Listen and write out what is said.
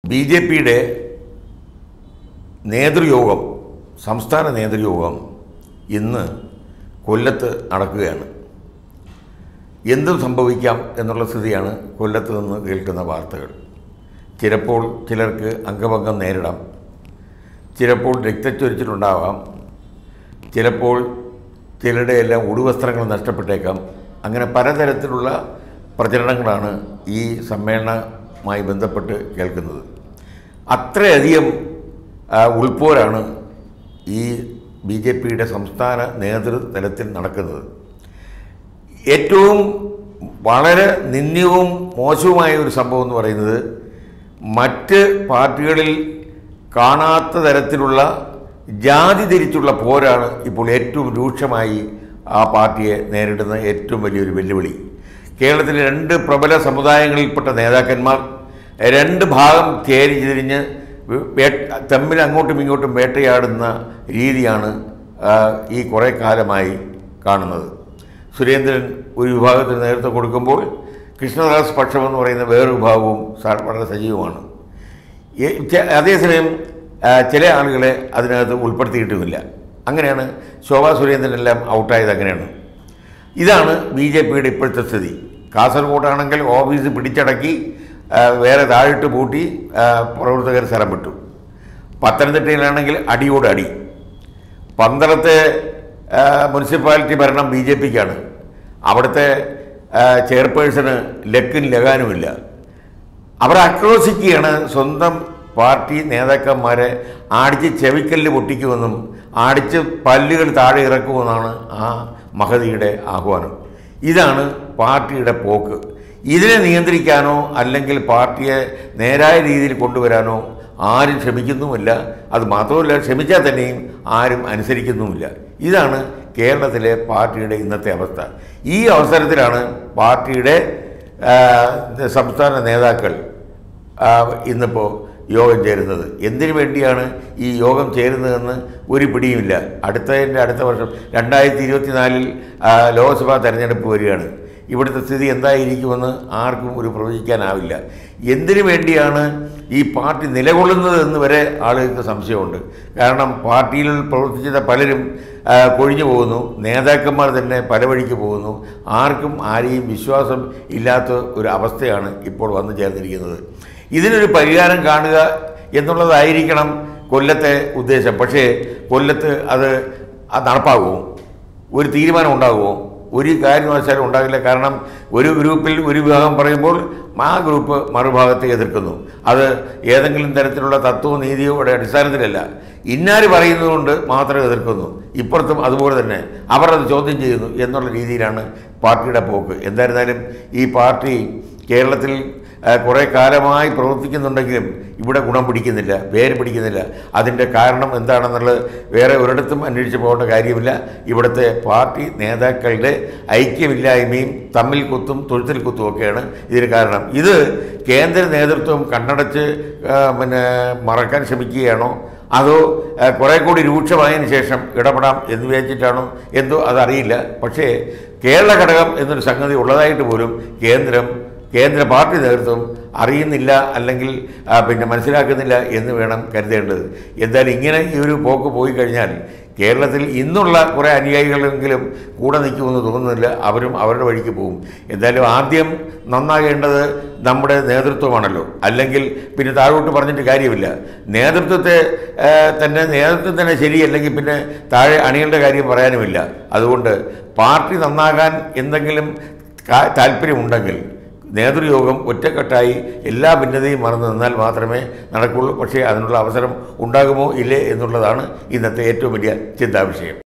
B J പിയുടെ നേതൃയോഗം സംസ്ഥാന നേതൃയോഗം ഇന്ന് കൊല്ലത്ത് നടക്കുകയാണ് എന്തും സംഭവിക്കാം എന്നുള്ള സ്ഥിതിയാണ് കൊല്ലത്ത് നിന്ന് കേൾക്കുന്ന വാർത്തകൾ ചിലപ്പോൾ ചിലർക്ക് അംഗഭംഗം നേരിടാം ചിലപ്പോൾ രക്തച്ചൊരിച്ചിലുണ്ടാവാം ചിലപ്പോൾ ചിലരുടെ എല്ലാം ഉടുവസ്ത്രങ്ങൾ നഷ്ടപ്പെട്ടേക്കാം അങ്ങനെ പലതരത്തിലുള്ള പ്രചരണങ്ങളാണ് ഈ സമ്മേളനവുമായി ബന്ധപ്പെട്ട് കേൾക്കുന്നത് അത്രയധികം ആ, ഉൾപ്പോരാണ് ഈ ബി ജെ പിയുടെ സംസ്ഥാന നേതൃതലത്തിൽ നടക്കുന്നത് ഏറ്റവും വളരെ നിന്ദ്യവും മോശവുമായ ഒരു സംഭവം എന്ന് പറയുന്നത് മറ്റ് പാർട്ടികളിൽ കാണാത്ത തരത്തിലുള്ള ജാതി തിരിച്ചുള്ള പോരാണ് ഇപ്പോൾ ഏറ്റവും രൂക്ഷമായി ആ പാർട്ടിയെ നേരിടുന്ന ഏറ്റവും വലിയൊരു വെല്ലുവിളി കേരളത്തിലെ രണ്ട് പ്രബല സമുദായങ്ങളിൽപ്പെട്ട നേതാക്കന്മാർ രണ്ട് ഭാഗം ചേരി തിരിഞ്ഞ് വേ- തമ്മിൽ അങ്ങോട്ടും ഇങ്ങോട്ടും വേട്ടയാടുന്ന രീതിയാണ് ആ, ഈ കുറേ കാലമായി കാണുന്നത് സുരേന്ദ്രൻ ഒരു വിഭാഗത്തിന് നേതൃത്വം കൊടുക്കുമ്പോൾ കൃഷ്ണദാസ് പക്ഷം എന്ന് പറയുന്ന വേറൊരു വിഭാഗവും സ- വളരെ സജീവമാണ് ഈ ചെ- അതേസമയം ആ, ചില ആളുകളെ അതിനകത്ത് ഉൾപ്പെടുത്തിയിട്ടുമില്ല അങ്ങനെയാണ് ശോഭാ സുരേന്ദ്രനെല്ലാം ഔട്ടായത് അങ്ങനെയാണ് ഇതാണ് ബി ജെ പിയുടെ ഇപ്പോഴത്തെ സ്ഥിതി കാസർഗോഡാണെങ്കിൽ ഓഫീസ് പിടിച്ചടക്കി ആ, വേറെ താഴിട്ട് പൂട്ടി ആ, പ്രവർത്തകർ സ്ഥലം വിട്ടു പത്തനംതിട്ടയിലാണെങ്കിൽ അടിയോട് അടി പന്തളത്തെ ആ, മുനിസിപ്പാലിറ്റി ഭരണം ബി ജെ പിക്കാണ് അവിടുത്തെ ആ, ചെയർപേഴ്സണ് ലക്കും ലഗാനുമില്ല അവർ ആക്രോശിക്കുകയാണ് സ്വന്തം പാർട്ടി നേതാക്കന്മാരെ ആടിച്ച് ചെവിക്കല്ല് പൊട്ടിക്കുമെന്നും ആടിച്ച് പല്ലുകൾ താഴെ ഇറക്കുമെന്നാണ് ആ മഹതിയുടെ ആഹ്വാനം ഇതാണ് പാർട്ടിയുടെ പോക്ക് ഇതിനെ നിയന്ത്രിക്കാനോ അല്ലെങ്കിൽ പാർട്ടിയെ നേരായ രീതിയിൽ കൊണ്ടുവരാനോ ആരും ശ്രമിക്കുന്നുമില്ല അത് മാത്രമല്ല ശ്രമിച്ചാൽ തന്നെയും ആരും അനുസരിക്കുന്നുമില്ല ഇതാണ് കേരളത്തിലെ പാർട്ടിയുടെ ഇന്നത്തെ അവസ്ഥ ഈ അവസരത്തിലാണ് പാർട്ടിയുടെ ആ, സംസ്ഥാന നേതാക്കൾ ആ, ഇന്നിപ്പോൾ യോഗം ചേരുന്നത് എന്തിനു വേണ്ടിയാണ് ഈ യോഗം ചേരുന്നതെന്ന് ഒരു പിടിയുമില്ല അടുത്തതിൻ്റെ അടുത്ത വർഷം രണ്ടായിരത്തി ഇരുപത്തിനാലിൽ ലോക്സഭാ തെരഞ്ഞെടുപ്പ് വരികയാണ് ഇവിടുത്തെ സ്ഥിതി എന്തായിരിക്കുമെന്ന് ആർക്കും ഒരു പ്രവചിക്കാനാവില്ല എന്തിനു വേണ്ടിയാണ് ഈ പാർട്ടി നിലകൊള്ളുന്നത് എന്ന് വരെ ആളുകൾക്ക് സംശയമുണ്ട് കാരണം പാർട്ടിയിൽ പ്രവർത്തിച്ച പലരും ആ, കൊഴിഞ്ഞു പോകുന്നു നേതാക്കന്മാർ തന്നെ പല വഴിക്ക് പോകുന്നു ആർക്കും ആരെയും വിശ്വാസം ഇല്ലാത്ത ഒരു അവസ്ഥയാണ് ഇപ്പോൾ വന്നു ചേർന്നിരിക്കുന്നത് ഇതിനൊരു പരിഹാരം കാണുക എന്നുള്ളതായിരിക്കണം കൊല്ലത്തെ ഉദ്ദേശം പക്ഷേ കൊല്ലത്ത് അത് അത് നടപ്പാകുമോ ഒരു തീരുമാനം ഉണ്ടാകുമോ ഒരു കാരണവശാലും ഉണ്ടാകില്ല കാരണം ഒരു ഗ്രൂപ്പിൽ ഒരു വിഭാഗം പറയുമ്പോൾ ആ ഗ്രൂപ്പ് മറുഭാഗത്തെ എതിർക്കുന്നു അത് ഏതെങ്കിലും തരത്തിലുള്ള തത്വമോ നീതിയോടെ അടിസ്ഥാനത്തിലല്ല ഇന്നാര് പറയുന്നതുകൊണ്ട് മാത്രം എതിർക്കുന്നു ഇപ്പുറത്തും അതുപോലെ തന്നെ അവർ അത് ചോദ്യം ചെയ്യുന്നു എന്നുള്ള രീതിയിലാണ് പാർട്ടിയുടെ പോക്ക് എന്തായിരുന്നാലും ഈ പാർട്ടി കേരളത്തിൽ ആ, കുറേ കാലമായി പ്രവർത്തിക്കുന്നുണ്ടെങ്കിലും ഇവിടെ ഗുണം പിടിക്കുന്നില്ല വേര് പിടിക്കുന്നില്ല അതിൻ്റെ കാരണം എന്താണെന്നുള്ളത് വേറെ ഒരിടത്തും അന്വേഷിച്ച് പോകേണ്ട കാര്യമില്ല ഇവിടുത്തെ പാർട്ടി നേതാക്കളുടെ ഐക്യമില്ലായ്മയും തമ്മിൽ കുത്തും തൊഴുത്തിൽ കുത്തും ഒക്കെയാണ് ഇതിന് കാരണം ഇത് കേന്ദ്ര നേതൃത്വം കണ്ണടച്ച് ആ, പിന്നെ മറക്കാൻ ശ്രമിക്കുകയാണോ അതോ ആ, കുറേ കൂടി രൂക്ഷമായതിനു ശേഷം ഇടപെടാം എന്ന് വിചാരിച്ചിട്ടാണോ എന്തോ അതറിയില്ല പക്ഷേ കേരള ഘടകം എന്നൊരു സംഗതി ഉള്ളതായിട്ട് പോലും കേന്ദ്രം കേന്ദ്ര പാർട്ടി നേതൃത്വം അറിയുന്നില്ല അല്ലെങ്കിൽ ആ, പിന്നെ മനസ്സിലാക്കുന്നില്ല എന്ന് വേണം കരുതേണ്ടത് എന്തായാലും ഇങ്ങനെ ഈ ഒരു പോക്ക് പോയി കഴിഞ്ഞാൽ കേരളത്തിൽ ഇന്നുള്ള കുറേ അനുയായികളെങ്കിലും കൂടെ നിൽക്കുമെന്ന് തോന്നുന്നില്ല അവരും അവരുടെ വഴിക്ക് പോകും എന്തായാലും ആദ്യം നന്നാകേണ്ടത് നമ്മുടെ നേതൃത്വമാണല്ലോ അല്ലെങ്കിൽ പിന്നെ താഴോട്ട് പറഞ്ഞിട്ട് കാര്യമില്ല നേതൃത്വത്തെ ആ, തന്നെ നേതൃത്വം തന്നെ ശരിയല്ലെങ്കിൽ പിന്നെ താഴെ അണികളുടെ കാര്യം പറയാനുമില്ല അതുകൊണ്ട് പാർട്ടി നന്നാകാൻ എന്തെങ്കിലും കാ- താല്പര്യമുണ്ടെങ്കിൽ നേതൃയോഗം ഒറ്റക്കെട്ടായി എല്ലാ ഭിന്നതയും മറന്നു നിന്നാൽ മാത്രമേ നടക്കുള്ളൂ പക്ഷേ അതിനുള്ള അവസരം ഉണ്ടാകുമോ ഇല്ലേ എന്നുള്ളതാണ് ഇന്നത്തെ ഏറ്റവും വലിയ ചിന്താവിഷയം